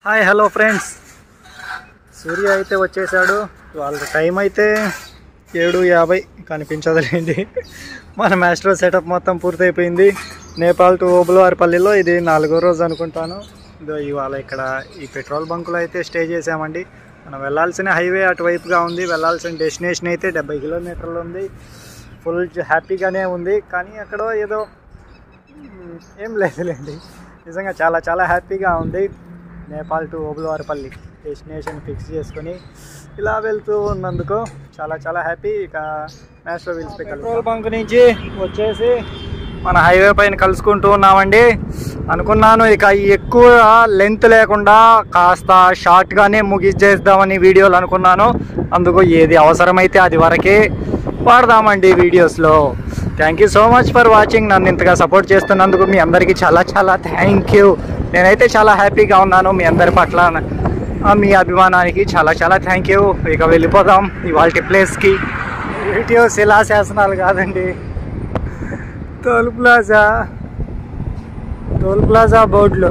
Hi hello friends సూర్య అయితే వచ్చేసాడు వాళ్ళ టైం అయితే ఏడు యాభై కనిపించదులేండి మన మ్యాస్ట్రో సెటప్ మొత్తం పూర్తయిపోయింది నేపాల్ టు ఓబులవారిపల్లిలో ఇది నాలుగో రోజు అనుకుంటాను ఇదో ఇవాళ ఇక్కడ ఈ పెట్రోల్ బంకులో అయితే స్టే చేసామండి మనం వెళ్ళాల్సిన హైవే అటువైపుగా ఉంది వెళ్ళాల్సిన డెస్టినేషన్ అయితే డెబ్బై కిలోమీటర్లు ఉంది ఫుల్ హ్యాపీగానే ఉంది కానీ అక్కడ ఏదో మ్, ఏం లేదులేండి నిజంగా చాలా చాలా హ్యాపీగా ఉంది Nepal to Obulavaripalli destination fix చేసుకొని ఇలా వెళ్తూ ఉన్నందుకు చాలా చాలా హ్యాపీ ఇక నేషనల్ వీల్స్ పెట్రోల్ బంక్ నుంచి వచ్చేసి మన హైవే పైన కలుసుకుంటూ ఉన్నామండి అనుకున్నాను ఇక ఎక్కువ లెంత్ లేకుండా కాస్త షార్ట్గానే ముగిచేద్దామని వీడియోలు అనుకున్నాను అందుకు ఏది అవసరమైతే అది వరకే వాడదామండి వీడియోస్లో thank you so much for watching నన్ను ఇంతగా సపోర్ట్ చేస్తున్నందుకు మీ అందరికీ చాలా చాలా థ్యాంక్ యూ నేనైతే చాలా హ్యాపీగా ఉన్నాను మీ అందరి పట్ల ఆ, మీ అభిమానానికి చాలా చాలా థ్యాంక్ యూ ఇక వెళ్ళిపోదాం ఇవాళ ప్లేస్కి వీడియో శిలాశాసనాలు కాదండి టోల్ ప్లాజా టోల్ ప్లాజా బోర్డులు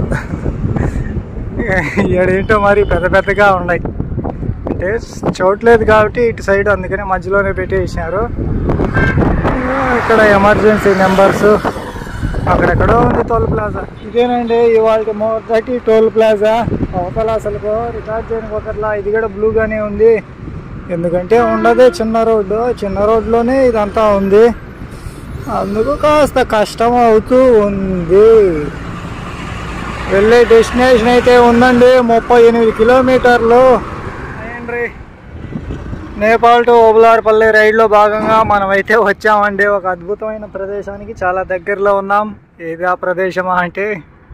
ఏడేంటో మరి పెద్ద పెద్దగా ఉన్నాయి అంటే చూడలేదు కాబట్టి ఇటు సైడ్ అందుకనే మధ్యలోనే పెట్టేసినారు ఇక్కడ ఎమర్జెన్సీ నెంబర్స్ అక్కడెక్కడో ఉంది టోల్ ప్లాజా ఇదేనండి ఇవాళ మొదటి టోల్ ప్లాజా అవతల అసలు రికార్డ్ చేయడానికి ఒకట్లా ఇది కూడా బ్లూగానే ఉంది ఎందుకంటే ఉండదే చిన్న రోడ్డు చిన్న రోడ్లోనే ఇదంతా ఉంది అందుకు కాస్త కష్టం అవుతూ ఉంది వెళ్ళే డెస్టినేషన్ అయితే ఉందండి ముప్పై ఎనిమిది కిలోమీటర్లు అయ్యండి నేపాల్ టు ఓబులార్పల్లి రైడ్లో భాగంగా మనం అయితే వచ్చామండి ఒక అద్భుతమైన ప్రదేశానికి చాలా దగ్గరలో ఉన్నాం ఏది ఆ ప్రదేశమా అంటే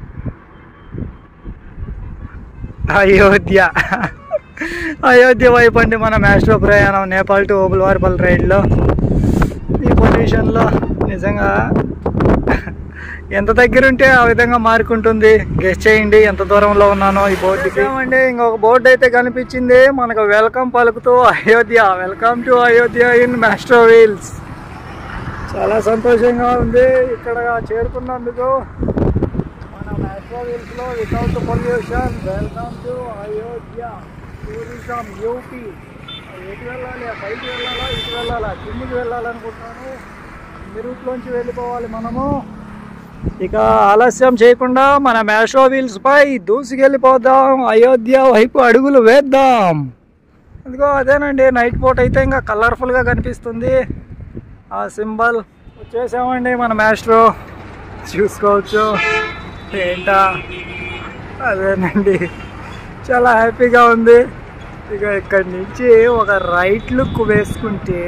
అయోధ్య అయోధ్య వైపు అండి మన మ్యాస్ట్రో ప్రయాణం నేపాల్ టు ఓబులవారిపల్లి రైడ్లో ఈ పొజిషన్లో నిజంగా ఎంత దగ్గర ఉంటే ఆ విధంగా మారుకుంటుంది గెస్ట్ చేయండి ఎంత దూరంలో ఉన్నానో ఈ బోర్డుకి అండి ఇంకొక బోర్డు అయితే కనిపించింది మనకు వెల్కమ్ పలుకుతూ Ayodhya welcome to Ayodhya in Maestro wheels చాలా సంతోషంగా ఉంది ఇక్కడ చేరుకున్నందుకు మన మాస్ట్రో వీల్స్ లో without pollution welcome to Ayodhya tourism UP ఎటు వెళ్ళాలి ఆ పైకి వెళ్ళాలా ఇటు వెళ్ళాలా కిందికి వెళ్ళాలనుకుంటున్నాను ఈ రూట్లోంచి వెళ్ళిపోవాలి మనము ఇక ఆలస్యం చేయకుండా మన మ్యాషో వీల్స్ పై దూసుకెళ్ళిపోదాం అయోధ్య వైపు అడుగులు వేద్దాం ఇదిగో అదేనండి నైట్ పూట అయితే ఇంకా కలర్ఫుల్గా కనిపిస్తుంది ఆ సింబల్ వచ్చేసామండి మన మ్యాస్ట్రో చూసుకోవచ్చు ఏంటా అదేనండి చాలా హ్యాపీగా ఉంది ఇక ఇక్కడి నుంచి ఒక రైట్ లుక్ వేసుకుంటే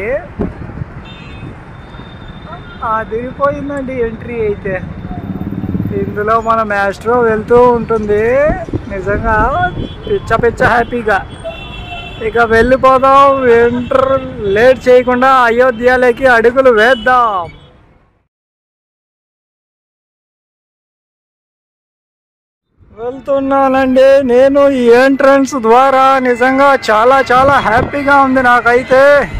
అదిరిపోయిందండి ఎంట్రీ అయితే ఇందులో మన మ్యాస్ట్రో వెళ్తూ ఉంటుంది నిజంగా పిచ్చ పిచ్చ హ్యాపీగా ఇక వెళ్ళిపోదాం ఎంటర్ లేట్ చేయకుండా అయోధ్యలోకి అడుగులు వేద్దాం వెళ్తున్నానండి నేను ఈ ఎంట్రన్స్ ద్వారా నిజంగా చాలా చాలా హ్యాపీగా ఉంది నాకైతే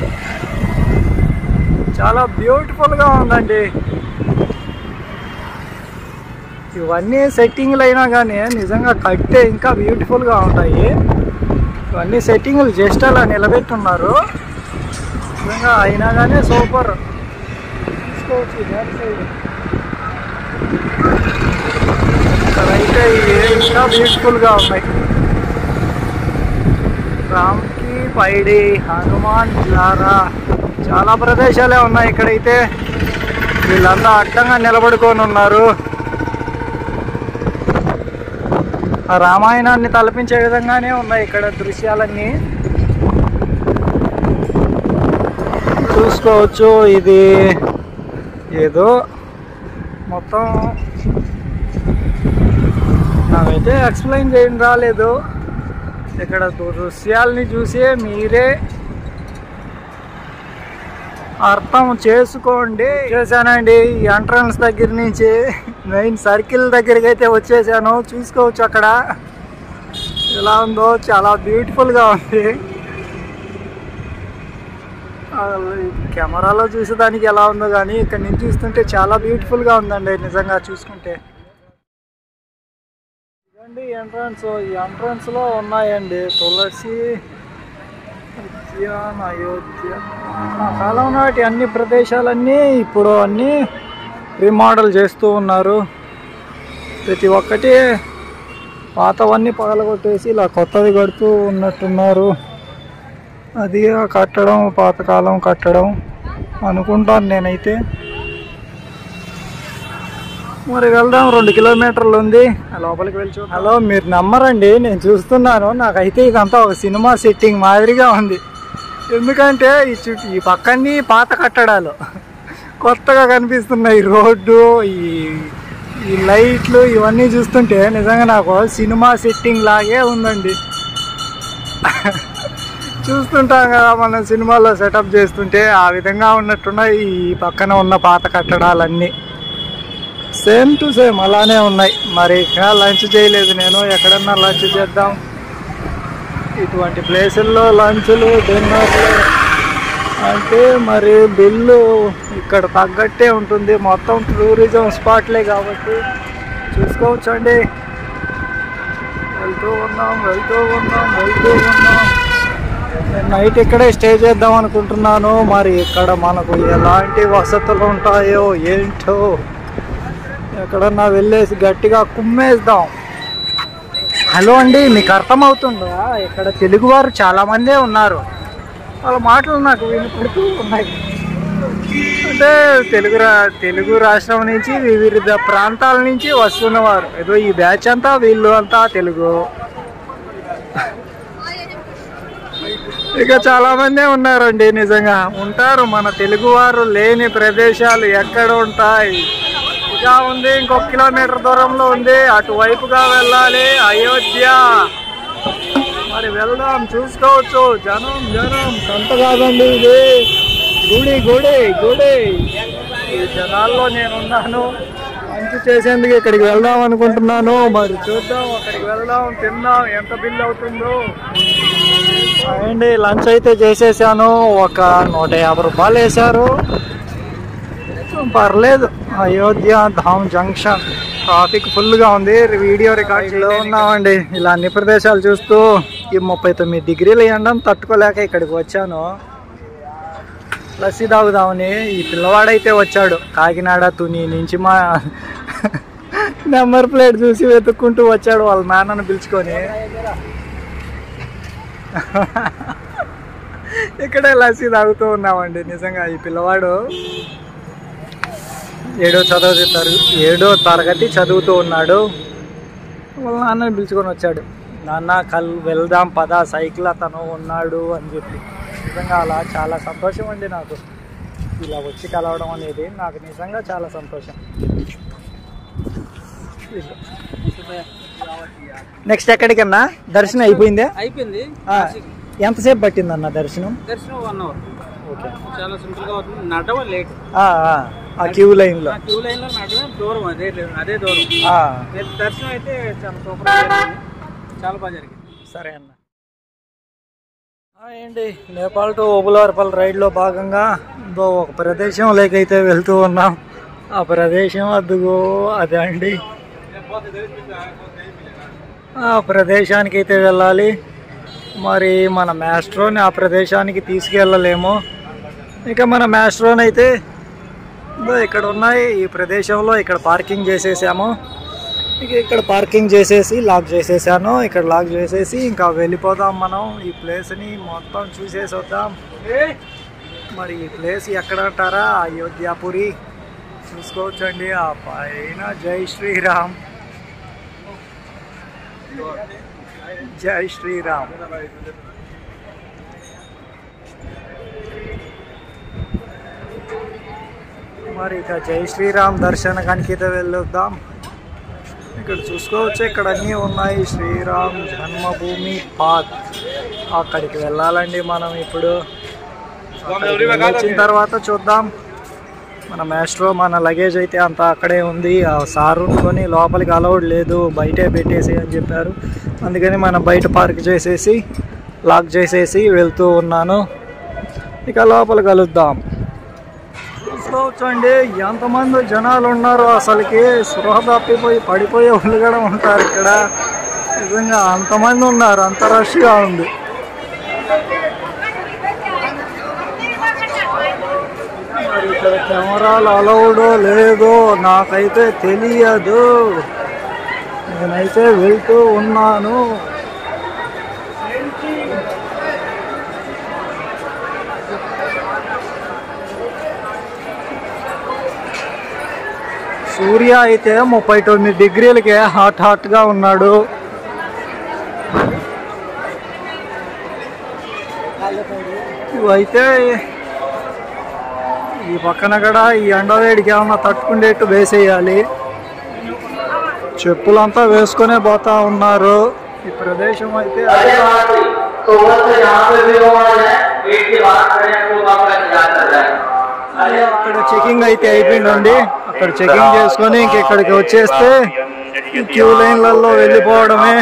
చాలా బ్యూటిఫుల్గా ఉందండి ఇవన్నీ సెట్టింగ్లు అయినా కానీ నిజంగా కట్టే ఇంకా బ్యూటిఫుల్గా ఉంటాయి ఇవన్నీ సెట్టింగ్లు జస్ట్ అలా నిలబెట్టున్నారు నిజంగా అయినా కానీ సూపర్ తీసుకోవచ్చు బ్యాక్ సైడ్ ఇక్కడైతే ఇవి ఇంకా బ్యూటిఫుల్గా ఉన్నాయి రామ్కి పైడి హనుమాన్ లారా చాలా ప్రదేశాలే ఉన్నాయి ఇక్కడైతే వీళ్ళంతా అడ్డంగా నిలబడుకొని ఉన్నారు ఆ రామాయణాన్ని తలపించే విధంగానే ఉన్నాయి ఇక్కడ దృశ్యాలన్నీ చూసుకోవచ్చు ఇది ఏదో మొత్తం నాకైతే ఎక్స్ప్లెయిన్ చేయడం రాలేదు ఇక్కడ దృశ్యాలని చూసే మీరే అర్థం చేసుకోండి చేశానండి ఈ ఎంట్రన్స్ దగ్గర నుంచి మెయిన్ సర్కిల్ దగ్గరికి అయితే వచ్చేసాను చూసుకోవచ్చు అక్కడ ఎలా ఉందో చాలా బ్యూటిఫుల్గా ఉంది ఆ, కెమెరాలో చూసేదానికి ఎలా ఉందో కానీ ఇక్కడ నుంచి చూస్తుంటే చాలా బ్యూటిఫుల్గా ఉందండి నిజంగా చూసుకుంటే ఇదండి ఎంట్రన్స్ ఈ ఎంట్రన్స్ లో ఉన్నాయండి తులసి ఉద్యాన అయోధ్య ఆ కాలం నాటి అన్ని ప్రదేశాలన్నీ ఇప్పుడు అన్నీ రీమోడల్ చేస్తూ ఉన్నారు ప్రతి ఒక్కటి పాతవన్నీ పగలగొట్టేసి ఇలా కొత్తవి కడుతూ ఉన్నట్టున్నారు అది ఆ కట్టడం పాతకాలం కట్టడం అనుకుంటాను నేనైతే మరి వెళ్దాం రెండు కిలోమీటర్లు ఉంది ఆ లోపలికి వెళ్ళి చూద్దాం. హలో మీరు నమ్మరండి నేను చూస్తున్నాను నాకైతే ఇదంతా ఒక సినిమా సెట్టింగ్ మాదిరిగా ఉంది ఎందుకంటే ఈ చుట్టూ ఈ పక్కన్ని పాత కట్టడాలు కొత్తగా కనిపిస్తున్నాయి రోడ్డు ఈ ఈ లైట్లు ఇవన్నీ చూస్తుంటే నిజంగా నాకు సినిమా సెట్టింగ్ లాగే ఉందండి చూస్తుంటాం కదా మనం సినిమాలో సెటప్ చేస్తుంటే ఆ విధంగా ఉన్నట్టున్నాయి ఈ పక్కన ఉన్న పాత కట్టడాలన్నీ సేమ్ టు సేమ్ అలానే ఉన్నాయి మరి ఇంకా లంచ్ చేయలేదు నేను ఎక్కడన్నా లంచ్ చేద్దాం ఇటువంటి ప్లేసుల్లో లంచ్లు డిన్నర్లు అంటే మరి బిల్లు ఇక్కడ తగ్గట్టే ఉంటుంది మొత్తం టూరిజం స్పాట్లే కాబట్టి చూసుకోవచ్చండి వెళ్తూ ఉన్నాం వెళ్తూ ఉన్నాం వెళ్తూ ఉన్నాం నేను నైట్ ఇక్కడే స్టే చేద్దాం అనుకుంటున్నాను మరి ఇక్కడ మనకు ఎలాంటి వసతులు ఉంటాయో ఏంటో ఎక్కడన్నా వెళ్ళేసి గట్టిగా కుమ్మేద్దాం హలో అండి మీకు అర్థమవుతుందా ఇక్కడ తెలుగువారు చాలా మందే ఉన్నారు వాళ్ళ మాటలు నాకు వినపడుతూ ఉన్నాయి అంటే తెలుగు రా తెలుగు రాష్ట్రం నుంచి వివిధ ప్రాంతాల నుంచి వస్తున్నవారు ఏదో ఈ బ్యాచ్ అంతా వీళ్ళు అంతా తెలుగు ఇక చాలా మందే ఉన్నారండి నిజంగా ఉంటారు మన తెలుగువారు లేని ప్రదేశాలు ఎక్కడ ఉంటాయి ఇక ఉంది ఇంకొక కిలోమీటర్ దూరంలో ఉంది అటువైపుగా వెళ్ళాలి అయోధ్య మరి వెళ్దాం చూసుకోవచ్చు జనం జనం సంత కాదండి ఇది గుడి గుడి గుడి ఈ జనాల్లో నేను ఉన్నాను మంచి చేసేందుకు ఇక్కడికి వెళ్దాం అనుకుంటున్నాను మరి చూద్దాం అక్కడికి వెళ్దాం తిందాం ఎంత బిల్ అవుతుందో అండి లంచ్ అయితే చేసేసాను ఒక నూట యాభై రూపాయలు వేశారు పర్లేదు అయోధ్య ధామ్ జంక్షన్ ట్రాఫిక్ ఫుల్గా ఉంది వీడియో రికార్డ్లో ఉన్నామండి ఇలా అన్ని ప్రదేశాలు చూస్తూ ఈ ముప్పై తొమ్మిది డిగ్రీలు ఎండను తట్టుకోలేక ఇక్కడికి వచ్చాను లస్సీ తాగుదామని ఈ పిల్లవాడైతే వచ్చాడు కాకినాడ తుని నుంచి మా నెంబర్ ప్లేట్ చూసి వెతుక్కుంటూ వచ్చాడు వాళ్ళ నాన్నను పిలుచుకొని ఇక్కడే లస్సీ తాగుతూ ఉన్నామండి నిజంగా ఈ పిల్లవాడు ఏడో చదువు తరగతి ఏడో తరగతి చదువుతూ ఉన్నాడు వాళ్ళ నాన్నని పిలుచుకొని వచ్చాడు నాన్న కల్ వెళ్దాం పద సైకిల్ అతను ఉన్నాడు అని చెప్పి నిజంగా అలా చాలా సంతోషం అండి నాకు ఇలా వచ్చి కలవడం అనేది నాకు నిజంగా చాలా సంతోషం నెక్స్ట్ ఎక్కడికన్నా దర్శనం అయిపోయిందే అయిపోయింది ఆ, ఎంతసేపు పట్టిందన్న దర్శనం దర్శనం వన్ అవర్ ఓకే చాలా సింపుల్ గా అవుతుంది నడవ లేట్ ఆ, ఆ, ఆ క్యూ లైన్లో ఆ క్యూ లైన్ లో నడవడం దూరం అదే అదే దూరం ఆ, రేపు దర్శనం అయితే చాలా సూపర్ గా జరిగింది చాలా బాగా జరిగింది సరే అన్న ఏంటి నేపాల్ టు ఓబులార్పల్ రైడ్లో భాగంగా ఇంకో ఒక ప్రదేశం లేకైతే వెళ్తూ ఉన్నాం ఆ ప్రదేశం అద్దుగో అదే అండి ఆ ప్రదేశానికి అయితే వెళ్ళాలి మరి మన మ్యాస్ట్రోని ఆ ప్రదేశానికి తీసుకెళ్ళలేము ఇక మన మ్యాస్ట్రోని అయితే ఇదో ఇక్కడ ఉన్నాయి ఈ ప్రదేశంలో ఇక్కడ పార్కింగ్ చేసేసాము ఇక ఇక్కడ పార్కింగ్ చేసేసి లాక్ చేసేసాను ఇక్కడ లాక్ చేసేసి ఇంకా వెళ్ళిపోదాం మనం ఈ ప్లేస్ని మొత్తం చూసేసి వద్దాం మరి ఈ ప్లేస్ ఎక్కడ అంటారా అయోధ్యాపురి చూసుకోవచ్చండి ఆ పైన జై శ్రీరామ్ జై శ్రీరామ్ మరి ఇక జై శ్రీరామ్ దర్శనానికి అయితే వెళ్ళొద్దాం ఇక్కడ చూసుకోవచ్చు ఇక్కడ అన్నీ ఉన్నాయి శ్రీరామ్ జన్మభూమి పాత్ అక్కడికి వెళ్ళాలండి మనం ఇప్పుడు అక్కడికి వచ్చిన తర్వాత చూద్దాం మన మ్యాస్ట్రో మన లగేజ్ అయితే అంతా అక్కడే ఉంది ఆ సారుని లోపలికి అలౌడ్ లేదు బయటే పెట్టేసి అని చెప్పారు అందుకని మనం బయట పార్క్ చేసేసి లాక్ చేసేసి వెళ్తూ ఉన్నాను ఇక లోపల కలుద్దాం చూసుకోవచ్చండి ఎంతమంది జనాలు ఉన్నారు అసలుకి స్పృహ తప్పిపోయి పడిపోయే వాళ్ళు కూడా ఉంటారు ఇక్కడ నిజంగా అంతమంది ఉన్నారు అంత రష్గా ఉంది మరి ఇక్కడ కెమెరాలు అలౌడో లేదో నాకైతే తెలియదు నేనైతే వెళ్తూ ఉన్నాను సూర్య అయితే ముప్పై తొమ్మిది డిగ్రీలకే హాట్ హాట్గా ఉన్నాడు ఇవైతే ఈ పక్కన కూడా ఈ ఎండవేడికి ఏమన్నా తట్టుకుండేట్టు వేసేయాలి చెప్పులంతా వేసుకునే పోతా ఉన్నారు ఈ ప్రదేశం అయితే तो वो तो यहाँ पे भी हो रहा है पेट के बाहर खड़े हैं तो आपका इंतजार कर रहा है అక్కడ చెకింగ్ అయితే అయిపోయిందండి అక్కడ చెకింగ్ చేసుకొని ఇంక ఇక్కడికి వచ్చేస్తే క్యూ లైన్లలో వెళ్ళిపోవడమే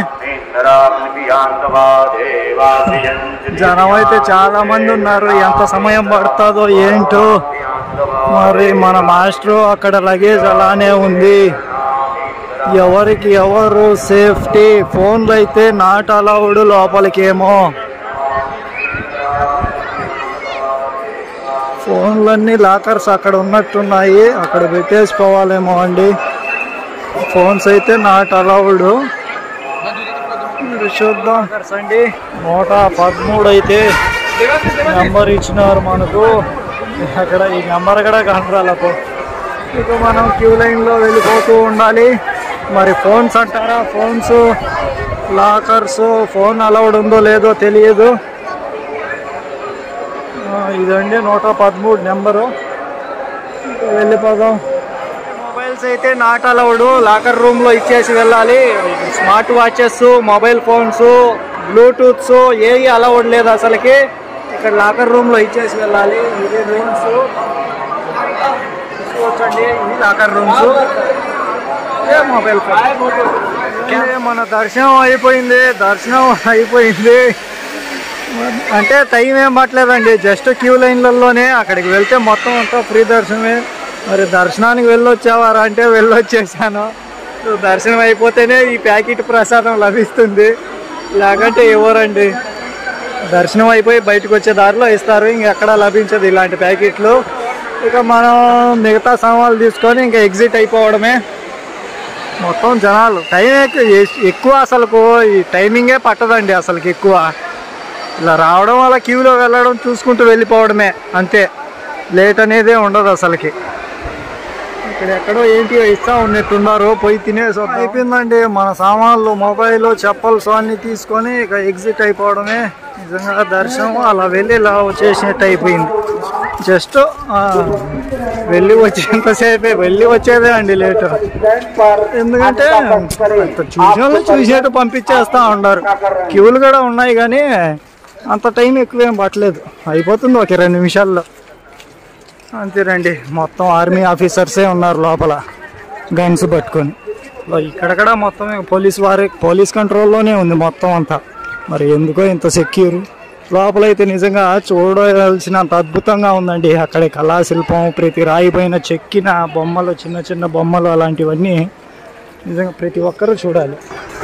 జనం అయితే చాలా మంది ఉన్నారు ఎంత సమయం పడుతుందో ఏంటో మరి మన మాస్టర్ అక్కడ లగేజ్ అలానే ఉంది ఎవరికి ఎవరు సేఫ్టీ ఫోన్లు అయితే నాట్ అలౌడ్ లోపలికేమో ఫోన్లన్నీ లాకర్స్ అక్కడ ఉన్నట్టున్నాయి అక్కడ పెట్టేసుకోవాలేమో అండి ఫోన్స్ అయితే నాట్ అలౌడ్ మీరు చూద్దాం అండి నూట పదమూడు అయితే నెంబర్ ఇచ్చినారు మనకు అక్కడ ఈ నెంబర్ కూడా కనరాలకు ఇక మనం క్యూ లైన్లో వెళ్ళిపోతూ ఉండాలి మరి ఫోన్స్ అంటారా ఫోన్స్ లాకర్స్ ఫోన్ అలౌడ్ ఉందో లేదో తెలియదు ఆ, ఇదండి నూట పదమూడు నెంబరు ఇంకా వెళ్ళిపోదాం మొబైల్స్ అయితే నాట్ అలౌడ్ లాకర్ రూమ్లో ఇచ్చేసి వెళ్ళాలి smart watches mobile phones bluetooths ఏవి అలౌడ్ లేదు అసలుకి ఇక్కడ లాకర్ రూమ్లో ఇచ్చేసి వెళ్ళాలి ఇదే రూమ్స్ చూసుకోవచ్చండి ఇది లాకర్ రూమ్స్ ఇదే మొబైల్ ఫోన్ మన దర్శనం అయిపోయింది దర్శనం అయిపోయింది అంటే టైం ఏం పట్టలేదండి జస్ట్ క్యూ లైన్లలోనే అక్కడికి వెళ్తే మొత్తం అంతా ఫ్రీ దర్శనమే మరి దర్శనానికి వెళ్ళొచ్చావారా అంటే వెళ్ళొచ్చేసాను సో దర్శనం అయిపోతేనే ఈ ప్యాకెట్ ప్రసాదం లభిస్తుంది లేకంటే ఇవ్వరండి దర్శనం అయిపోయి బయటకు వచ్చే దారిలో ఇస్తారు ఇంకెక్కడా లభించదు ఇలాంటి ప్యాకెట్లు ఇక మనం మిగతా సామాన్లు తీసుకొని ఇంకా ఎగ్జిట్ అయిపోవడమే మొత్తం జనాలు టైం ఎక్కువ ఎక్కువ అసలుకు ఈ టైమింగే పట్టదండి అసలుకి ఎక్కువ ఇలా రావడం వల్ల క్యూలో వెళ్ళడం చూసుకుంటూ వెళ్ళిపోవడమే అంతే లేట్ అనేదే ఉండదు అసలుకి ఇక్కడ ఎక్కడో ఏంటి ఇస్తా ఉన్నట్టున్నారు పోయి తినేసి వద్దాం. అయిపోయిందండి మన సామాన్లు మొబైల్ చెప్పల్స్ అన్ని తీసుకొని ఇక ఎగ్జిట్ అయిపోవడమే నిజంగా దర్శనం అలా వెళ్ళి ఇలా వచ్చేసినట్టు అయిపోయింది జస్ట్ వెళ్ళి వచ్చేంతసేపే వెళ్ళి వచ్చేదే అండి లేట్ ఎందుకంటే చూసిన వాళ్ళు చూసేట్టు పంపించేస్తా ఉన్నారు క్యూలు కూడా ఉన్నాయి కానీ అంత టైం ఎక్కువ ఏం పట్టలేదు అయిపోతుంది ఒక ఇరవై నిమిషాల్లో అంతేనండి మొత్తం ఆర్మీ ఆఫీసర్సే ఉన్నారు లోపల గన్స్ పట్టుకొని లో ఇక్కడ కూడా మొత్తం పోలీస్ వారి పోలీస్ కంట్రోల్లోనే ఉంది మొత్తం అంతా మరి ఎందుకో ఇంత సెక్యూర్ లోపలైతే నిజంగా చూడవలసినంత అద్భుతంగా ఉందండి అక్కడ కళాశిల్పం ప్రతి రాయి పైన చెక్కిన బొమ్మలు చిన్న చిన్న బొమ్మలు అలాంటివన్నీ నిజంగా ప్రతి ఒక్కరూ చూడాలి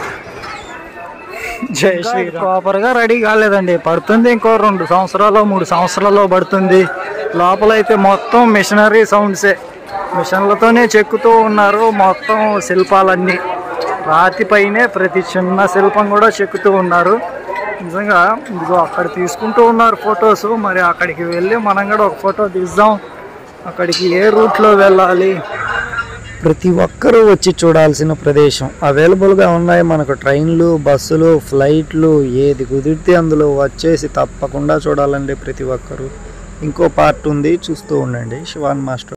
జై శ్రీరామ్ ప్రాపర్ గా రెడీ కాలేదండి పడుతుంది ఇంకో రెండు సంవత్సరాలు మూడు సంవత్సరాలు పడుతుంది లోపలైతే మొత్తం మిషనరీ సౌండ్సే మిషన్లతోనే చెక్కుతూ ఉన్నారు మొత్తం శిల్పాలన్నీ రాతి పైనే ప్రతి చిన్న శిల్పం కూడా చెక్కుతూ ఉన్నారు నిజంగా ఇదిగో అక్కడ తీసుకుంటూ ఉన్నారు ఫొటోస్ మరి అక్కడికి వెళ్ళి మనం కూడా ఒక ఫోటో తీద్దాం అక్కడికి ఏ రూట్లో వెళ్ళాలి ప్రతి ఒక్కరూ వచ్చి చూడాల్సిన ప్రదేశం అవైలబుల్గా ఉన్నాయి మనకు ట్రైన్లు బస్సులు ఫ్లైట్లు ఏది కుదిరితే అందులో వచ్చేసి తప్పకుండా చూడాలండి ప్రతి ఒక్కరూ ఇంకో పార్ట్ ఉంది చూస్తూ ఉండండి శివాన్ మాస్టర్